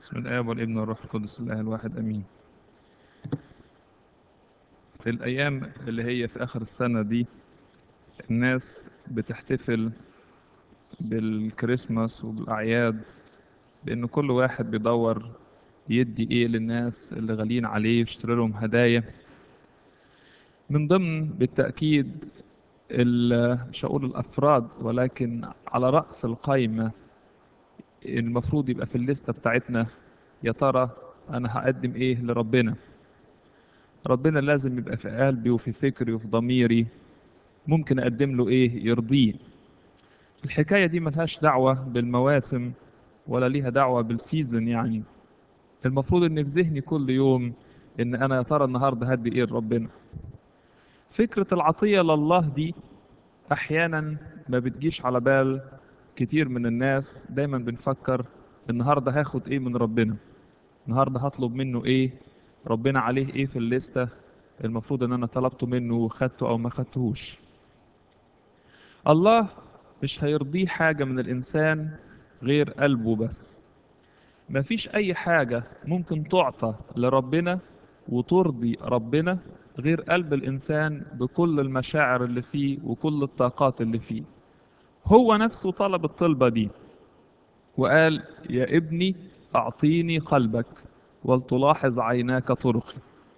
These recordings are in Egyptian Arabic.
بسم الآب والابن والروح القدس الله الواحد أمين في الأيام اللي هي في آخر السنة دي الناس بتحتفل بالكريسماس وبالأعياد لأن كل واحد بيدور يدي إيه للناس اللي غاليين عليه ويشتري لهم هدايا من ضمن بالتأكيد ال- مش هقول الأفراد ولكن على رأس القائمة المفروض يبقى في الليستة بتاعتنا يا ترى أنا هقدم إيه لربنا ربنا لازم يبقى في قلبي وفي فكري وفي ضميري ممكن أقدم له إيه يرضيه الحكاية دي ملهاش دعوة بالمواسم ولا ليها دعوة بالسيزن يعني المفروض إن في ذهني كل يوم إن أنا يا ترى النهاردة هدي إيه لربنا فكرة العطية لله دي أحيانا ما بتجيش على بال كتير من الناس دايما بنفكر النهاردة هاخد إيه من ربنا النهاردة هطلب منه إيه ربنا عليه إيه في الليستة المفروض إن أنا طلبته منه وخدته أو ما خدتهوش الله مش هيرضيه حاجة من الإنسان غير قلبه بس مفيش أي حاجة ممكن تعطى لربنا وترضي ربنا غير قلب الإنسان بكل المشاعر اللي فيه وكل الطاقات اللي فيه هو نفسه طلب الطلبة دي وقال يا ابني أعطيني قلبك ولتلاحظ عيناك طرقي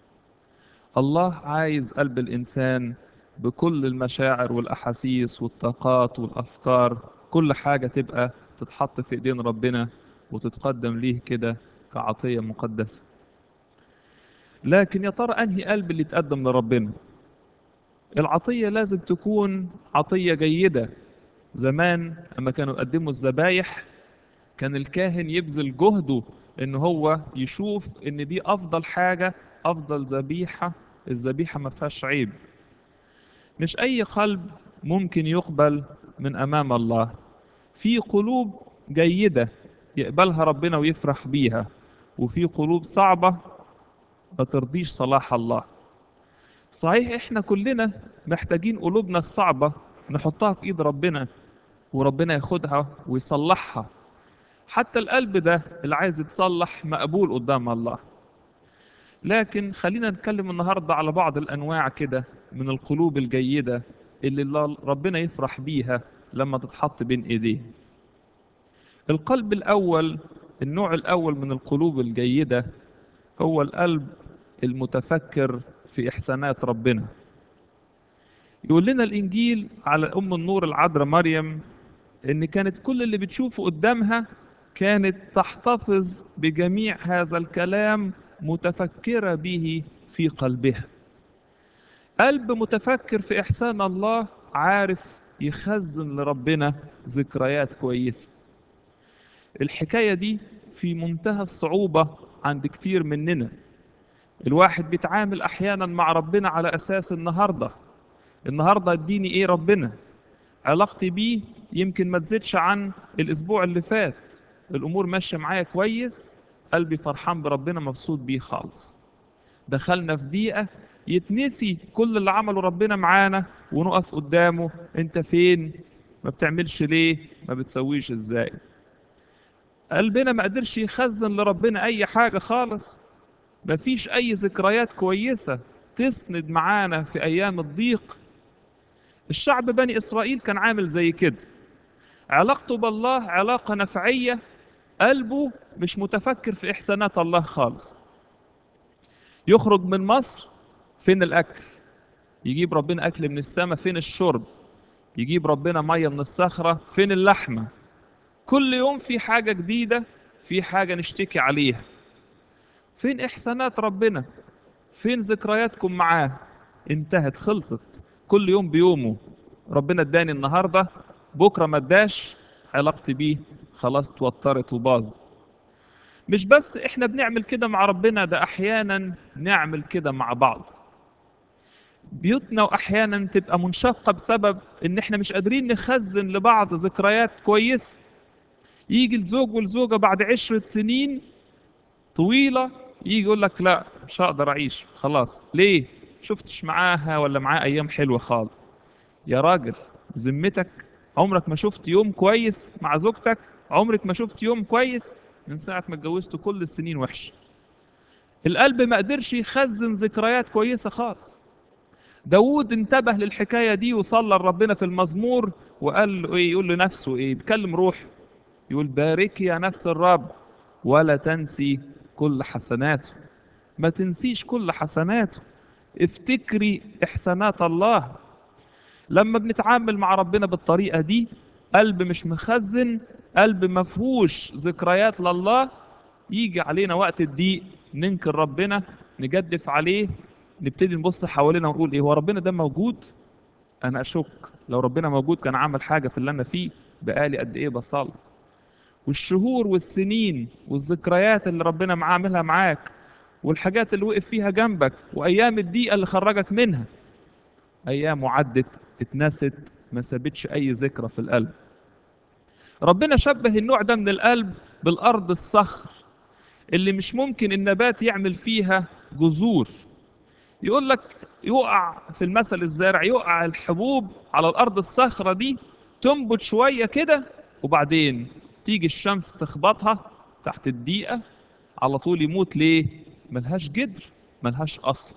الله عايز قلب الإنسان بكل المشاعر والأحاسيس والطاقات والأفكار كل حاجة تبقى تتحط في إيدين ربنا وتتقدم ليه كده كعطية مقدسة لكن يا ترى أنهي قلب اللي يتقدم لربنا العطية لازم تكون عطية جيدة زمان لما كانوا يقدموا الذبايح كان الكاهن يبذل جهده ان هو يشوف ان دي افضل حاجة افضل ذبيحة الذبيحة ما فيهاش عيب مش اي قلب ممكن يقبل من امام الله في قلوب جيدة يقبلها ربنا ويفرح بيها وفي قلوب صعبة ما ترضيش صلاح الله صحيح احنا كلنا محتاجين قلوبنا الصعبة نحطها في ايد ربنا وربنا ياخدها ويصلحها حتى القلب ده اللي عايز يتصلح مقبول قدام الله لكن خلينا نتكلم النهاردة على بعض الأنواع كده من القلوب الجيدة اللي الله ربنا يفرح بيها لما تتحط بين إيديه القلب الأول النوع الأول من القلوب الجيدة هو القلب المتفكر في إحسانات ربنا يقول لنا الإنجيل على أم النور العذراء مريم إن كانت كل اللي بتشوفه قدامها كانت تحتفظ بجميع هذا الكلام متفكرة به في قلبها قلب متفكر في إحسان الله عارف يخزن لربنا ذكريات كويسة الحكاية دي في منتهى الصعوبة عند كتير مننا الواحد بيتعامل أحيانا مع ربنا على أساس النهاردة النهاردة اديني إيه ربنا علاقتي بيه يمكن ما تزيدش عن الأسبوع اللي فات الأمور ماشية معايا كويس قلبي فرحان بربنا مبسوط بيه خالص دخلنا في دقيقة يتنسي كل اللي عمله ربنا معانا ونقف قدامه انت فين ما بتعملش ليه ما بتسويش ازاي قلبنا ما قدرش يخزن لربنا اي حاجة خالص ما فيش اي ذكريات كويسة تسند معانا في ايام الضيق الشعب بني اسرائيل كان عامل زي كده علاقته بالله علاقة نفعية قلبه مش متفكر في إحسانات الله خالص يخرج من مصر فين الأكل يجيب ربنا أكل من السماء فين الشرب يجيب ربنا مية من الصخرة فين اللحمة كل يوم في حاجة جديدة في حاجة نشتكي عليها فين إحسانات ربنا فين ذكرياتكم معاه انتهت خلصت كل يوم بيومه ربنا اداني النهارده بكره ما اداش علاقتي بيه خلاص توترت وباظت مش بس احنا بنعمل كده مع ربنا ده احيانا نعمل كده مع بعض بيوتنا واحيانا تبقى منشقه بسبب ان احنا مش قادرين نخزن لبعض ذكريات كويسه يجي الزوج والزوجه بعد عشرة سنين طويله يجي يقول لك لا مش هقدر اعيش خلاص ليه شفتش معاها ولا معاه ايام حلوه خالص يا راجل ذمتك عمرك ما شفت يوم كويس مع زوجتك عمرك ما شفت يوم كويس من ساعة ما اتجوزته كل السنين وحشة القلب ما قدرش يخزن ذكريات كويسة خالص داود انتبه للحكاية دي وصلى لربنا في المزمور وقال له ايه يقول لنفسه ايه بيكلم روح يقول باركي يا نفس الرب ولا تنسي كل حسناته ما تنسيش كل حسناته افتكري احسانات الله لما بنتعامل مع ربنا بالطريقة دي قلب مش مخزن قلب مفهوش ذكريات لله يجي علينا وقت الضيق ننكر ربنا نجدف عليه نبتدي نبص حوالينا ونقول ايه هو ربنا ده موجود انا اشك لو ربنا موجود كان عمل حاجه في اللي انا فيه بقالي قد ايه بصلي والشهور والسنين والذكريات اللي ربنا معاه عاملها معاك والحاجات اللي وقف فيها جنبك وايام الضيقه اللي خرجك منها ايام عدت اتنست ما سابتش اي ذكرى في القلب ربنا شبه النوع ده من القلب بالارض الصخر اللي مش ممكن النبات يعمل فيها جذور يقول لك يقع في المثل الزارع يقع الحبوب على الارض الصخره دي تنبت شويه كده وبعدين تيجي الشمس تخبطها تحت الدقيقه على طول يموت ليه ملهاش جدر ملهاش اصل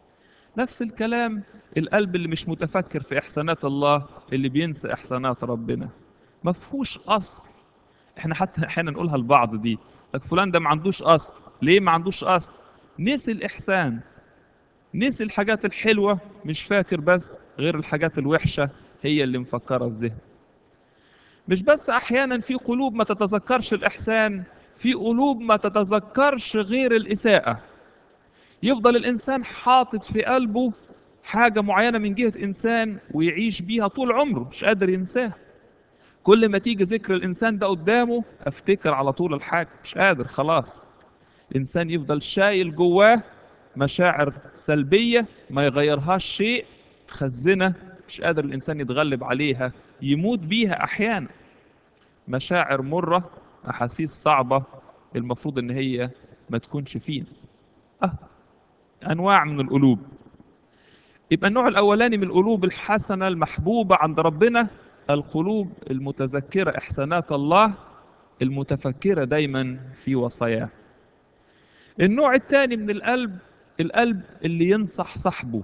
نفس الكلام القلب اللي مش متفكر في احسانات الله اللي بينسى احسانات ربنا ما فيهوش اصل احنا حتى احيانا نقولها لبعض دي لك فلان ده ما عندوش اصل ليه ما عندوش اصل نسي الاحسان نسي الحاجات الحلوه مش فاكر بس غير الحاجات الوحشه هي اللي مفكره في ذهنه مش بس احيانا في قلوب ما تتذكرش الاحسان في قلوب ما تتذكرش غير الاساءه يفضل الانسان حاطط في قلبه حاجه معينه من جهه انسان ويعيش بيها طول عمره مش قادر ينساها كل ما تيجي ذكر الانسان ده قدامه افتكر على طول الحاجه مش قادر خلاص الانسان يفضل شايل جواه مشاعر سلبيه ما يغيرهاش شيء تخزنه مش قادر الانسان يتغلب عليها يموت بيها احيانا مشاعر مره احاسيس صعبه المفروض ان هي ما تكونش فينا اه انواع من القلوب يبقى النوع الاولاني من القلوب الحسنه المحبوبه عند ربنا القلوب المتذكره احسانات الله المتفكره دايما في وصاياه النوع الثاني من القلب القلب اللي ينصح صاحبه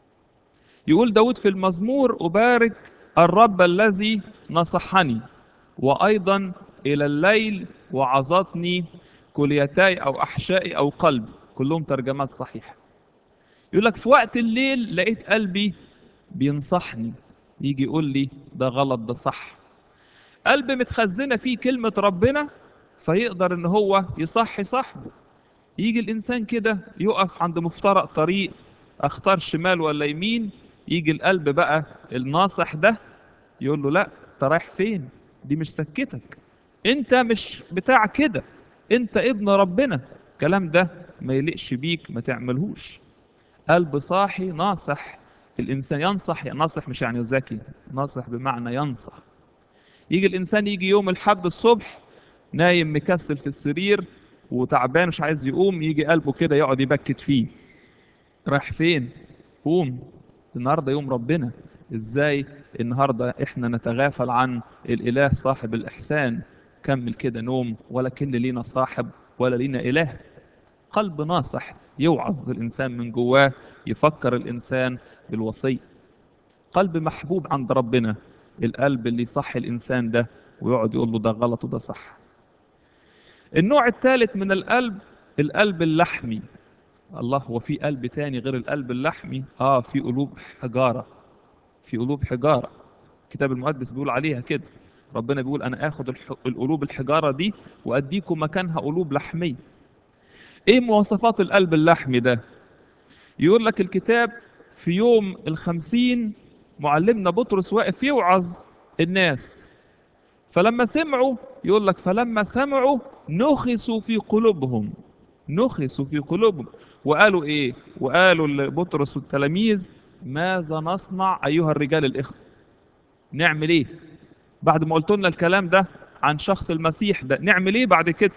يقول داود في المزمور أبارك الرب الذي نصحني وأيضا إلى الليل وعظتني كليتاي أو أحشائي أو قلبي كلهم ترجمات صحيحة يقول لك في وقت الليل لقيت قلبي بينصحني يجي يقول لي ده غلط ده صح قلب متخزنة فيه كلمة ربنا فيقدر ان هو يصحي صاحبه يجي الانسان كده يقف عند مفترق طريق اختار شمال ولا يمين يجي القلب بقى الناصح ده يقول له لا انت رايح فين دي مش سكتك انت مش بتاع كده انت ابن ربنا الكلام ده ما يليقش بيك ما تعملهوش قلب صاحي ناصح الانسان ينصح يعني ناصح مش يعني ذكي ناصح بمعنى ينصح يجي الانسان يجي يوم الحد الصبح نايم مكسل في السرير وتعبان مش عايز يقوم يجي قلبه كده يقعد يبكت فيه رايح فين قوم النهارده يوم ربنا ازاي النهارده احنا نتغافل عن الاله صاحب الاحسان كمل كده نوم ولا كن لينا صاحب ولا لينا اله قلب ناصح يوعظ الانسان من جواه يفكر الانسان بالوصيه قلب محبوب عند ربنا القلب اللي يصحي الانسان ده ويقعد يقول له ده غلط وده صح النوع الثالث من القلب القلب اللحمي الله هو في قلب تاني غير القلب اللحمي اه في قلوب حجاره في قلوب حجاره الكتاب المقدس بيقول عليها كده ربنا بيقول انا اخد الح... القلوب الحجاره دي واديكم مكانها قلوب لحميه ايه مواصفات القلب اللحمي ده يقول لك الكتاب في يوم الخمسين معلمنا بطرس واقف يوعظ الناس فلما سمعوا يقول لك فلما سمعوا نخسوا في قلوبهم نخسوا في قلوبهم وقالوا ايه وقالوا لبطرس والتلاميذ ماذا نصنع ايها الرجال الاخوه نعمل ايه بعد ما قلت لنا الكلام ده عن شخص المسيح ده نعمل ايه بعد كده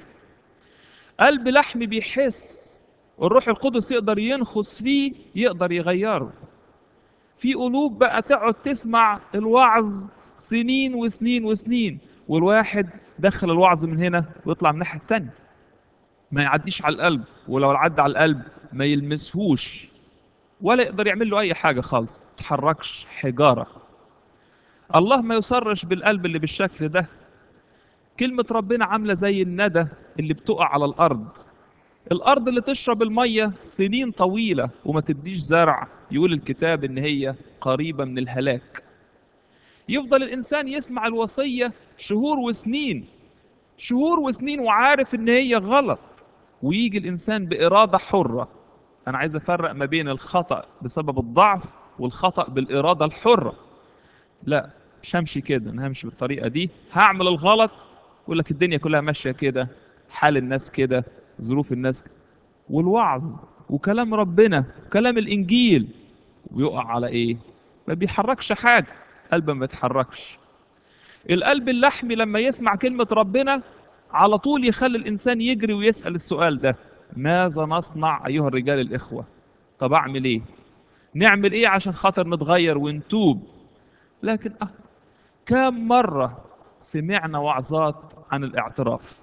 قلب لحمي بيحس الروح القدس يقدر ينخس فيه يقدر يغيره في قلوب بقى تقعد تسمع الوعظ سنين وسنين وسنين والواحد دخل الوعظ من هنا ويطلع من الناحيه التانيه ما يعديش على القلب ولو عدى على القلب ما يلمسهوش ولا يقدر يعمل له اي حاجه خالص تحركش حجاره الله ما يصرش بالقلب اللي بالشكل ده كلمة ربنا عاملة زي الندى اللي بتقع على الأرض الأرض اللي تشرب المية سنين طويلة وما تديش زرع يقول الكتاب إن هي قريبة من الهلاك يفضل الإنسان يسمع الوصية شهور وسنين شهور وسنين وعارف إن هي غلط ويجي الإنسان بإرادة حرة أنا عايز أفرق ما بين الخطأ بسبب الضعف والخطأ بالإرادة الحرة لا مش همشي كده أنا همشي بالطريقة دي هعمل الغلط يقول لك الدنيا كلها ماشية كده حال الناس كده ظروف الناس كده. والوعظ وكلام ربنا وكلام الإنجيل ويقع على إيه ما بيحركش حاجة قلب ما بيتحركش القلب اللحمي لما يسمع كلمة ربنا على طول يخلي الإنسان يجري ويسأل السؤال ده ماذا نصنع أيها الرجال الإخوة طب أعمل إيه نعمل إيه عشان خاطر نتغير ونتوب لكن أه كم مرة سمعنا وعظات عن الاعتراف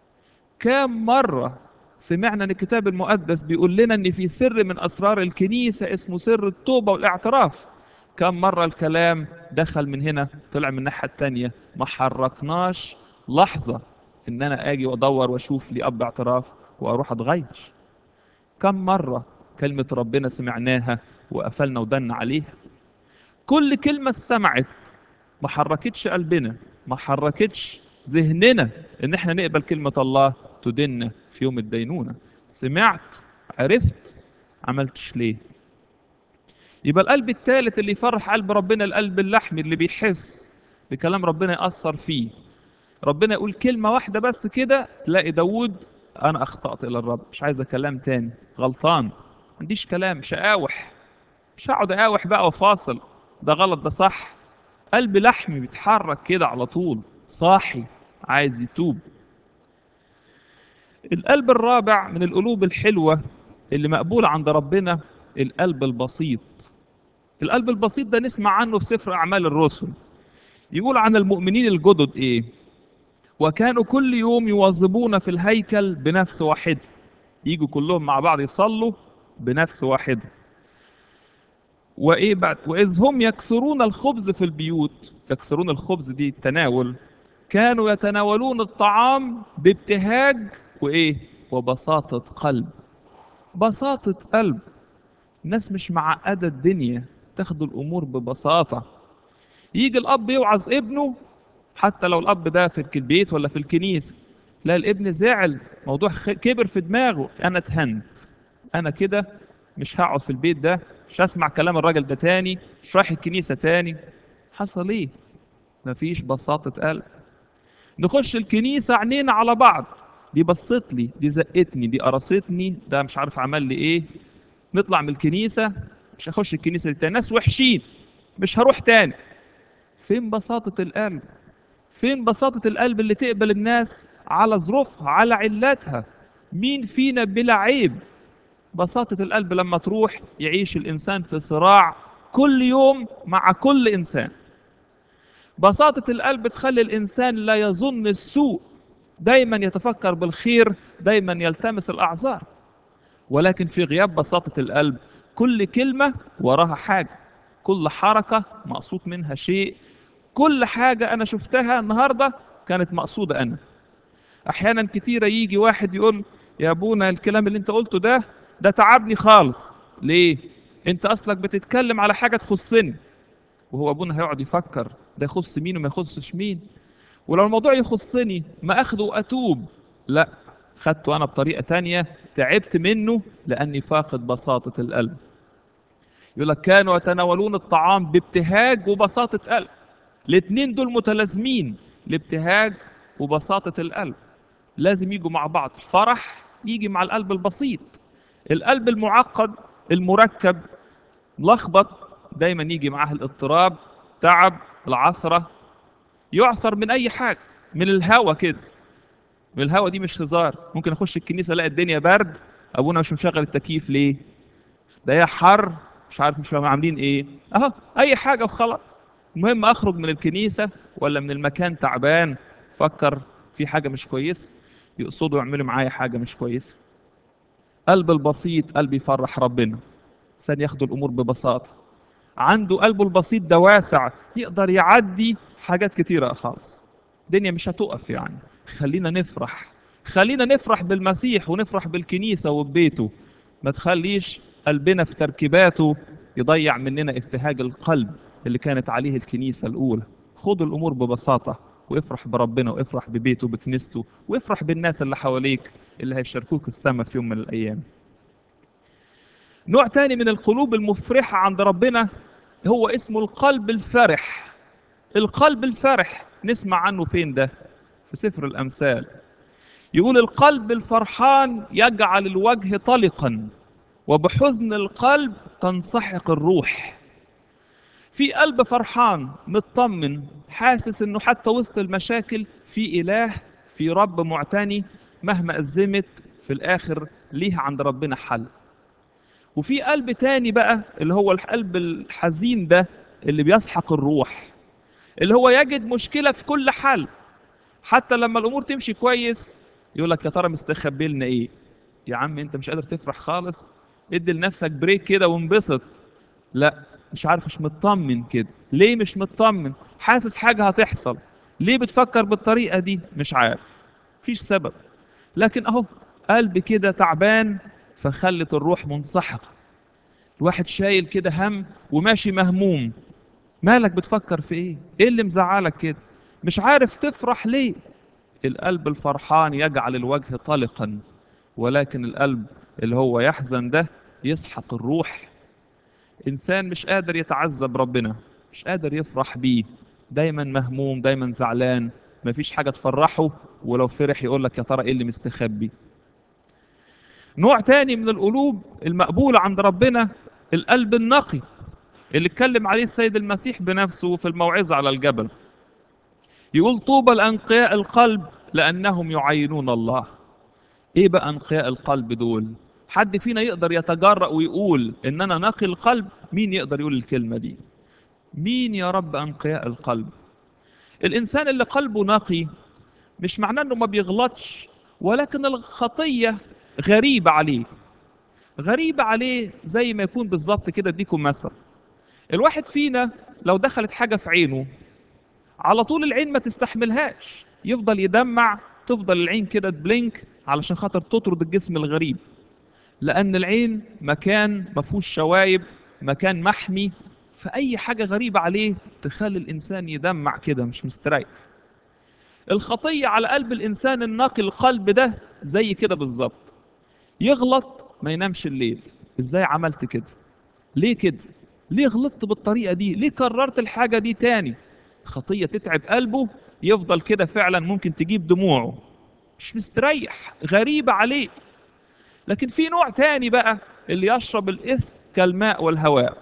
كم مرة سمعنا ان الكتاب المقدس بيقول لنا ان في سر من اسرار الكنيسة اسمه سر التوبة والاعتراف كم مرة الكلام دخل من هنا طلع من الناحية التانية ما حركناش لحظة ان انا اجي وادور واشوف لي اب اعتراف واروح اتغير كم مرة كلمة ربنا سمعناها وقفلنا ودنا عليها كل كلمة سمعت ما حركتش قلبنا ما حركتش ذهننا ان احنا نقبل كلمة الله تدنا في يوم الدينونة سمعت عرفت عملتش ليه يبقى القلب الثالث اللي يفرح قلب ربنا القلب اللحمي اللي بيحس بكلام ربنا يأثر فيه ربنا يقول كلمة واحدة بس كده تلاقي داود أنا أخطأت إلى الرب مش عايز كلام تاني غلطان ما عنديش كلام مش أقاوح مش هقعد أقاوح بقى وفاصل ده غلط ده صح قلب لحمي بيتحرك كده على طول صاحي عايز يتوب القلب الرابع من القلوب الحلوة اللي مقبولة عند ربنا القلب البسيط القلب البسيط ده نسمع عنه في سفر أعمال الرسل يقول عن المؤمنين الجدد إيه وكانوا كل يوم يواظبون في الهيكل بنفس واحدة يجوا كلهم مع بعض يصلوا بنفس واحدة وإيه بعد وإذ هم يكسرون الخبز في البيوت يكسرون الخبز دي التناول كانوا يتناولون الطعام بابتهاج وإيه وبساطة قلب بساطة قلب الناس مش معقدة الدنيا تاخد الأمور ببساطة يجي الأب يوعظ ابنه حتى لو الأب ده في البيت ولا في الكنيسة لا الابن زعل موضوع كبر في دماغه أنا اتهنت أنا كده مش هقعد في البيت ده مش هسمع كلام الراجل ده تاني مش رايح الكنيسة تاني حصل ايه مفيش بساطة قلب نخش الكنيسة عينينا على بعض دي بصت لي دي زقتني دي قرصتني ده مش عارف عمل لي ايه نطلع من الكنيسة مش هخش الكنيسة دي تاني ناس وحشين مش هروح تاني فين بساطة القلب فين بساطة القلب اللي تقبل الناس على ظروفها على علاتها مين فينا بلا عيب بساطة القلب لما تروح يعيش الإنسان في صراع كل يوم مع كل إنسان بساطة القلب تخلي الإنسان لا يظن السوء دايما يتفكر بالخير دايما يلتمس الأعذار ولكن في غياب بساطة القلب كل كلمة وراها حاجة كل حركة مقصود منها شيء كل حاجة أنا شفتها النهاردة كانت مقصودة أنا أحيانا كتيرة يجي واحد يقول يا أبونا الكلام اللي أنت قلته ده ده تعبني خالص ليه انت اصلك بتتكلم على حاجه تخصني وهو ابونا هيقعد يفكر ده يخص مين وما يخصش مين ولو الموضوع يخصني ما اخده واتوب لا خدته انا بطريقه تانية تعبت منه لاني فاقد بساطه القلب يقول لك كانوا يتناولون الطعام بابتهاج وبساطه قلب الاثنين دول متلازمين الابتهاج وبساطه القلب لازم يجوا مع بعض الفرح يجي مع القلب البسيط القلب المعقد المركب ملخبط دايما يجي معاه الاضطراب تعب العثرة يعثر من أي حاجة من الهوا كده من الهوا دي مش هزار ممكن أخش الكنيسة ألاقي الدنيا برد أبونا مش مشغل التكييف ليه ده يا حر مش عارف مش عاملين إيه أهو أي حاجة وخلاص المهم أخرج من الكنيسة ولا من المكان تعبان فكر في حاجة مش كويسة يقصدوا يعملوا معايا حاجة مش كويسة قلب البسيط قلب يفرح ربنا إنسان ياخد الأمور ببساطة عنده قلبه البسيط ده واسع يقدر يعدي حاجات كتيرة خالص الدنيا مش هتقف يعني خلينا نفرح خلينا نفرح بالمسيح ونفرح بالكنيسة وببيته ما تخليش قلبنا في تركيباته يضيع مننا ابتهاج القلب اللي كانت عليه الكنيسة الأولى خدوا الأمور ببساطة وافرح بربنا وافرح ببيته وبكنيسته وافرح بالناس اللي حواليك اللي هيشاركوك السما في يوم من الأيام نوع تاني من القلوب المفرحة عند ربنا هو اسمه القلب الفرح القلب الفرح نسمع عنه فين ده في سفر الأمثال يقول القلب الفرحان يجعل الوجه طلقا وبحزن القلب تنسحق الروح في قلب فرحان مطمن حاسس انه حتى وسط المشاكل في اله في رب معتني مهما ازمت في الاخر ليها عند ربنا حل وفي قلب تاني بقى اللي هو القلب الحزين ده اللي بيسحق الروح اللي هو يجد مشكلة في كل حل حتى لما الامور تمشي كويس يقول لك يا ترى مستخبي لنا ايه يا عم انت مش قادر تفرح خالص ادي لنفسك بريك كده وانبسط لا مش عارف مش مطمن كده ليه مش مطمن حاسس حاجة هتحصل ليه بتفكر بالطريقة دي مش عارف مفيش سبب لكن اهو قلب كده تعبان فخلت الروح منسحقة الواحد شايل كده هم وماشي مهموم مالك بتفكر في ايه ايه اللي مزعلك كده مش عارف تفرح ليه القلب الفرحان يجعل الوجه طلقا ولكن القلب اللي هو يحزن ده يسحق الروح انسان مش قادر يتعذب ربنا مش قادر يفرح بيه دايما مهموم دايما زعلان مفيش حاجه تفرحه ولو فرح يقول لك يا ترى ايه اللي مستخبي نوع تاني من القلوب المقبولة عند ربنا القلب النقي اللي اتكلم عليه السيد المسيح بنفسه في الموعظة على الجبل يقول طوبى لأنقياء القلب لأنهم يعينون الله ايه بقى انقياء القلب دول حد فينا يقدر يتجرأ ويقول ان انا نقي القلب مين يقدر يقول الكلمة دي مين يا رب انقياء القلب الانسان اللي قلبه نقي مش معناه انه ما بيغلطش ولكن الخطية غريبة عليه غريبة عليه زي ما يكون بالظبط كده اديكم مثل الواحد فينا لو دخلت حاجة في عينه على طول العين ما تستحملهاش يفضل يدمع تفضل العين كده تبلينك علشان خاطر تطرد الجسم الغريب لأن العين مكان ما فيهوش شوايب مكان محمي فأي حاجة غريبة عليه تخلي الإنسان يدمع كده مش مستريح الخطية على قلب الإنسان النقي القلب ده زي كده بالظبط يغلط ما ينامش الليل إزاي عملت كده ليه كده ليه غلطت بالطريقة دي ليه كررت الحاجة دي تاني خطية تتعب قلبه يفضل كده فعلا ممكن تجيب دموعه مش مستريح غريبة عليه لكن في نوع تاني بقى اللي يشرب الإثم كالماء والهواء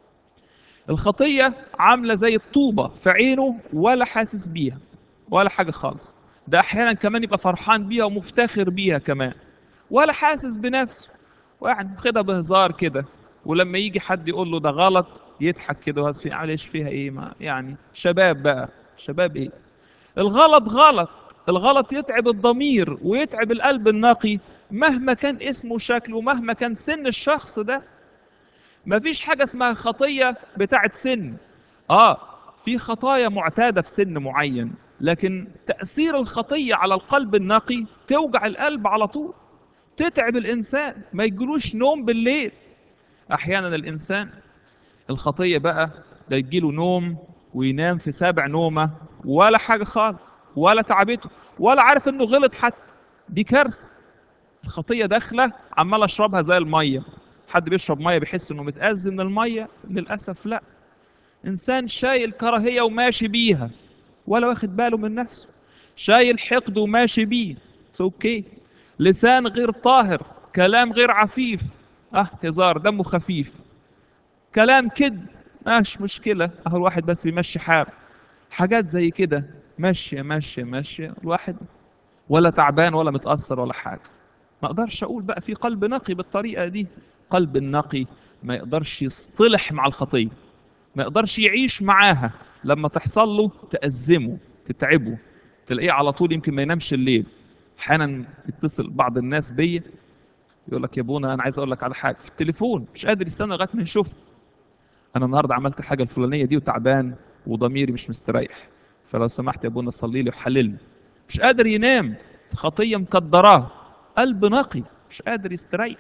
الخطية عاملة زي الطوبة في عينه ولا حاسس بيها ولا حاجة خالص ده أحيانا كمان يبقى فرحان بيها ومفتخر بيها كمان ولا حاسس بنفسه يعني خدها بهزار كده ولما يجي حد يقول له ده غلط يضحك كده وهز في معلش فيها ايه ما يعني شباب بقى شباب ايه الغلط غلط الغلط يتعب الضمير ويتعب القلب النقي مهما كان اسمه وشكله مهما كان سن الشخص ده مفيش حاجة اسمها خطية بتاعت سن اه في خطايا معتادة في سن معين لكن تأثير الخطية على القلب النقي توجع القلب على طول تتعب الإنسان ما يجلوش نوم بالليل أحيانا الإنسان الخطية بقى ده يجيله نوم وينام في سابع نومة ولا حاجة خالص ولا تعبته ولا عارف انه غلط حتى دي كارثة الخطية داخلة عمال اشربها زي المية حد بيشرب مية بيحس انه متأذي من المية للأسف لا إنسان شايل كراهية وماشي بيها ولا واخد باله من نفسه شايل حقد وماشي بيه اوكي لسان غير طاهر كلام غير عفيف اه هزار دمه خفيف كلام كد مش مشكلة اهو الواحد بس بيمشي حاله حاجات زي كده ماشية ماشية ماشية الواحد ولا تعبان ولا متأثر ولا حاجة ما اقدرش اقول بقى في قلب نقي بالطريقة دي قلب النقي ما يقدرش يصطلح مع الخطية ما يقدرش يعيش معاها لما تحصل له تأزمه تتعبه تلاقيه على طول يمكن ما ينامش الليل احيانا يتصل بعض الناس بيا يقول لك يا ابونا انا عايز اقول لك على حاجه في التليفون مش قادر يستنى لغايه ما نشوف انا النهارده عملت الحاجه الفلانيه دي وتعبان وضميري مش مستريح فلو سمحت يا ابونا صلي لي وحللني مش قادر ينام خطيه مكدراه قلب نقي مش قادر يستريح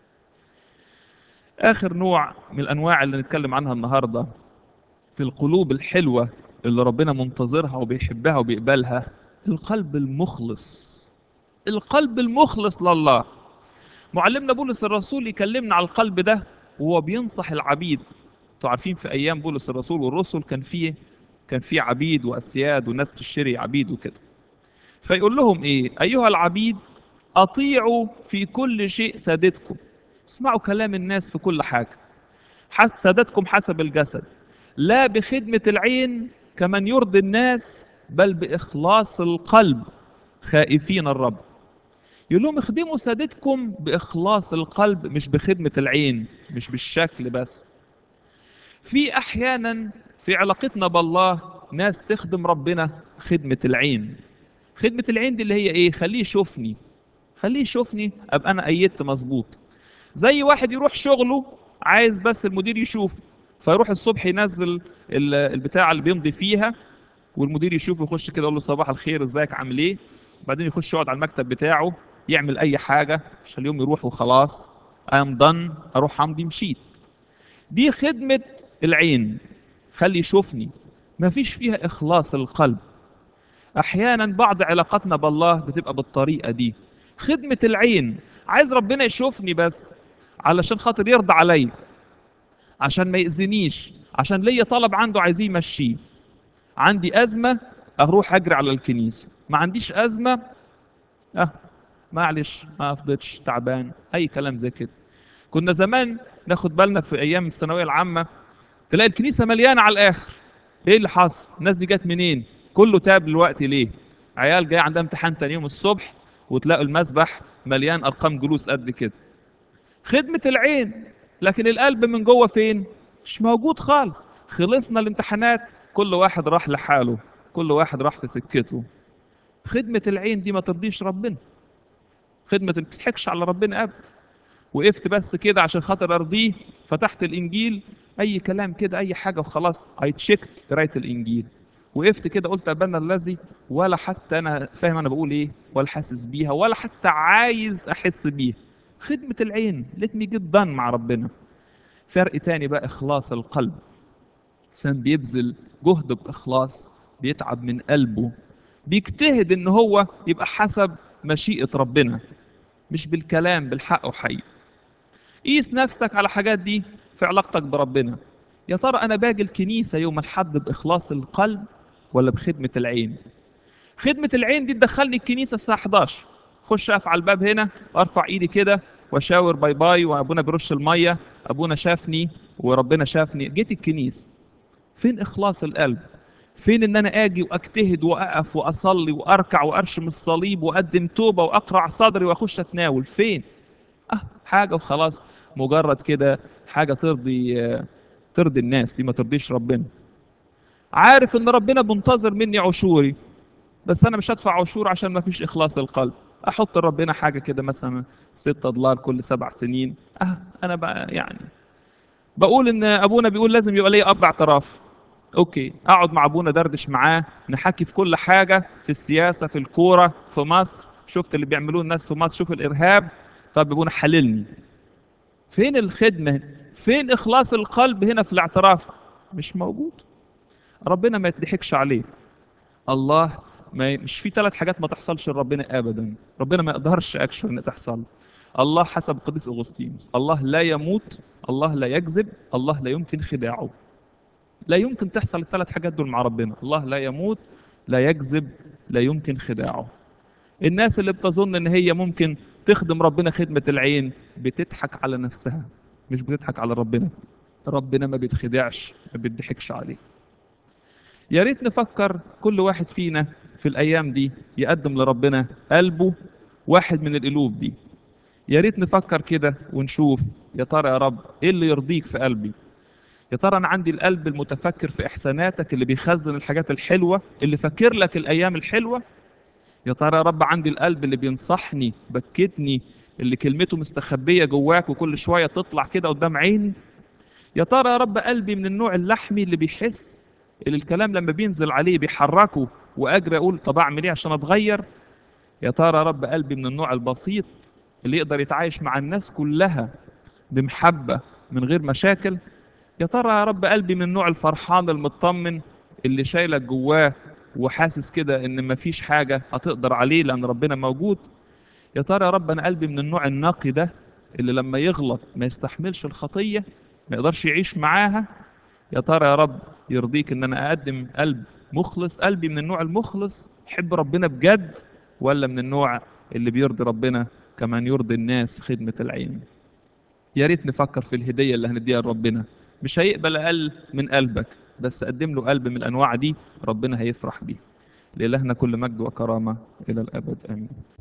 اخر نوع من الانواع اللي نتكلم عنها النهارده في القلوب الحلوه اللي ربنا منتظرها وبيحبها وبيقبلها القلب المخلص القلب المخلص لله معلمنا بولس الرسول يكلمنا على القلب ده وهو بينصح العبيد انتوا عارفين في ايام بولس الرسول والرسل كان فيه كان في عبيد واسياد والناس بتشتري عبيد وكده فيقول لهم ايه ايها العبيد اطيعوا في كل شيء سادتكم اسمعوا كلام الناس في كل حاجه حس سادتكم حسب الجسد لا بخدمه العين كمن يرضي الناس بل باخلاص القلب خائفين الرب يقول لهم اخدموا سادتكم باخلاص القلب مش بخدمه العين مش بالشكل بس في احيانا في علاقتنا بالله ناس تخدم ربنا خدمه العين خدمه العين دي اللي هي ايه خليه يشوفني خليه يشوفني ابقى انا ايدت مظبوط زي واحد يروح شغله عايز بس المدير يشوف فيروح الصبح ينزل ال- البتاع اللي بيمضي فيها والمدير يشوفه يخش كده يقول له صباح الخير ازيك عامل ايه بعدين يخش يقعد على المكتب بتاعه يعمل اي حاجه عشان اليوم يروح وخلاص ام دن اروح امضي مشيت دي خدمه العين خلي يشوفني ما فيش فيها اخلاص القلب احيانا بعض علاقاتنا بالله بتبقى بالطريقه دي خدمه العين عايز ربنا يشوفني بس علشان خاطر يرضى عليا عشان ما يأذينيش عشان ليا طلب عنده عايزيه يمشيه عندي أزمة أروح أجري على الكنيسة ما عنديش أزمة أه معلش ما فضيتش تعبان أي كلام زي كده كنا زمان ناخد بالنا في أيام الثانوية العامة تلاقي الكنيسة مليانة على الآخر إيه اللي حصل؟ الناس دي جت منين؟ كله تاب دلوقتي ليه؟ عيال جاي عندها امتحان تاني يوم الصبح وتلاقوا المسبح مليان أرقام جلوس قد كده خدمة العين لكن القلب من جوه فين؟ مش موجود خالص خلصنا الامتحانات كل واحد راح لحاله كل واحد راح في سكته خدمة العين دي ما ترضيش ربنا خدمة ما تضحكش على ربنا أبدا وقفت بس كده عشان خاطر أرضيه فتحت الإنجيل أي كلام كده أي حاجة وخلاص أي تشيكت قراية الإنجيل وقفت كده قلت أبانا الذي ولا حتى أنا فاهم أنا بقول إيه ولا حاسس بيها ولا حتى عايز أحس بيها خدمة العين let me get done مع ربنا فرق تاني بقى إخلاص القلب إنسان بيبذل جهد بإخلاص بيتعب من قلبه بيجتهد إن هو يبقى حسب مشيئة ربنا مش بالكلام بالحق وحي قيس نفسك على حاجات دي في علاقتك بربنا يا ترى أنا باجي الكنيسة يوم الحد بإخلاص القلب ولا بخدمة العين خدمة العين دي تدخلني الكنيسة الساعة 11 خش اقف على الباب هنا وارفع ايدي كده واشاور باي باي وابونا بيرش الميه ابونا شافني وربنا شافني جيت الكنيسه فين اخلاص القلب فين ان انا اجي واجتهد واقف واصلي واركع وارشم الصليب واقدم توبه واقرع صدري واخش اتناول فين اه حاجه وخلاص مجرد كده حاجه ترضي آه، ترضي الناس دي ما ترضيش ربنا عارف ان ربنا منتظر مني عشوري بس انا مش هدفع عشور عشان ما فيش اخلاص القلب احط لربنا حاجه كده مثلا 6 دولار كل سبع سنين اه انا بقى يعني بقول ان ابونا بيقول لازم يبقى لي اب اعتراف اوكي اقعد مع ابونا دردش معاه نحكي في كل حاجه في السياسه في الكوره في مصر شفت اللي بيعملوه الناس في مصر شوف الارهاب طب ابونا حللني فين الخدمه فين اخلاص القلب هنا في الاعتراف مش موجود ربنا ما يضحكش عليه الله ما مش في ثلاث حاجات ما تحصلش لربنا ابدا ربنا ما يقدرش اكشن ان تحصل الله حسب القديس اغسطينوس الله لا يموت الله لا يكذب الله لا يمكن خداعه لا يمكن تحصل الثلاث حاجات دول مع ربنا الله لا يموت لا يكذب لا يمكن خداعه الناس اللي بتظن ان هي ممكن تخدم ربنا خدمة العين بتضحك على نفسها مش بتضحك على ربنا ربنا ما بيتخدعش ما بيضحكش عليه يا ريت نفكر كل واحد فينا في الايام دي يقدم لربنا قلبه واحد من القلوب دي يا ريت نفكر كده ونشوف يا ترى يا رب ايه اللي يرضيك في قلبي يا ترى انا عندي القلب المتفكر في احساناتك اللي بيخزن الحاجات الحلوه اللي فاكر لك الايام الحلوه يا ترى يا رب عندي القلب اللي بينصحني بكتني اللي كلمته مستخبيه جواك وكل شويه تطلع كده قدام عيني يا ترى يا رب قلبي من النوع اللحمي اللي بيحس اللي الكلام لما بينزل عليه بيحركه واجري اقول طب اعمل ايه عشان اتغير يا ترى يا رب قلبي من النوع البسيط اللي يقدر يتعايش مع الناس كلها بمحبة من غير مشاكل يا ترى يا رب قلبي من النوع الفرحان المطمن اللي شايلك جواه وحاسس كده ان مفيش حاجة هتقدر عليه لان ربنا موجود يا ترى يا رب انا قلبي من النوع النقي ده اللي لما يغلط ما يستحملش الخطية ما يقدرش يعيش معاها يا ترى يا رب يرضيك ان انا اقدم قلب مخلص قلبي من النوع المخلص يحب ربنا بجد ولا من النوع اللي بيرضي ربنا كمان يرضي الناس خدمة العين يا ريت نفكر في الهدية اللي هنديها لربنا مش هيقبل أقل من قلبك بس قدم له قلب من الأنواع دي ربنا هيفرح بيه لإلهنا كل مجد وكرامة إلى الأبد آمين